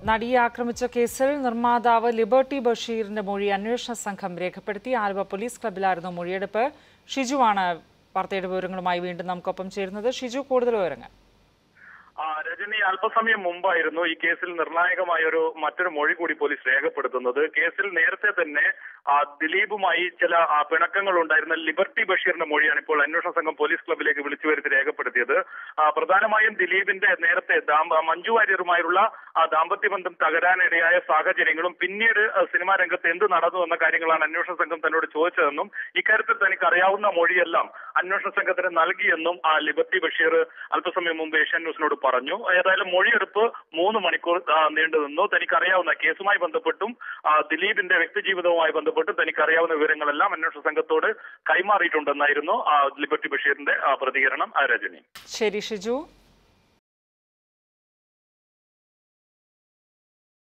നടിയെ ആക്രമിച്ച കേസിൽ നിർമ്മാതാവ് ലിബർട്ടി ബഷീറിന്റെ മൊഴി അന്വേഷണ സംഘം രേഖപ്പെടുത്തി ആലുവ പോലീസ് ക്ലബിലായിരുന്നു മൊഴിയെടുപ്പ് ഷിജുവാണ് വാർത്തയുടെ വിവരങ്ങളുമായി വീണ്ടും നമുക്കൊപ്പം ചേരുന്നത് ഷിജു കൂടുതൽ വിവരങ്ങൾ ആ, രജനി അല്പസമയം മുമ്പായിരുന്നു ഈ കേസിൽ നിർണായകമായ ഒരു മറ്റൊരു മൊഴി കൂടി പോലീസ് രേഖപ്പെടുത്തുന്നത് കേസിൽ നേരത്തെ തന്നെ ആ, ദിലീപുമായി ചില ആ, പിണക്കങ്ങൾ ഉണ്ടായിരുന്ന ലിബർട്ടി ബഷീറിന്റെ മൊഴിയാണ് ഇപ്പോൾ അന്വേഷണ സംഘം പോലീസ് ക്ലബിലേക്ക് വിളിച്ചു വരുത്തി രേഖപ്പെടുത്തിയത് ആ, പ്രധാനമായും ദിലീപിന്റെ നേരത്തെ ദാമ്പ- മഞ്ജു വാര്യറുമായുള്ള ആ ദാമ്പത്യ ബന്ധം തകരാനിടയായ സാഹചര്യങ്ങളും പിന്നീട് ആ, സിനിമാ രംഗത്ത് എന്ത് നടന്നു എന്ന കാര്യങ്ങളാണ് അന്വേഷണ സംഘം തന്നോട് ചോദിച്ചതെന്നും ഇക്കാര്യത്തിൽ തനിക്ക് അറിയാവുന്ന മൊഴിയെല്ലാം അന്വേഷണ സംഘത്തിന് നൽകിയെന്നും ആ ലിബർട്ടി ബഷീർ അല്പസമയം മുമ്പ് ഏഷ്യൻ ന്യൂസിനോട് പറഞ്ഞു ഏതായാലും മൊഴിയെടുപ്പ് മൂന്ന് മണിക്കൂർ ആ, നീണ്ടു നിന്നു തനിക്കറിയാവുന്ന കേസുമായി ബന്ധപ്പെട്ടും ആ, ദിലീപിന്റെ വ്യക്തിജീവിതവുമായി ബന്ധപ്പെട്ടും തനിക്കറിയാവുന്ന വിവരങ്ങളെല്ലാം അന്വേഷണ സംഘത്തോട് കൈമാറിയിട്ടുണ്ടെന്നായിരുന്നു ആ, ലിബർട്ടി ബഷീറിന്റെ ആ, പ്രതികരണം ആ, രജനി ശരി ഷിജു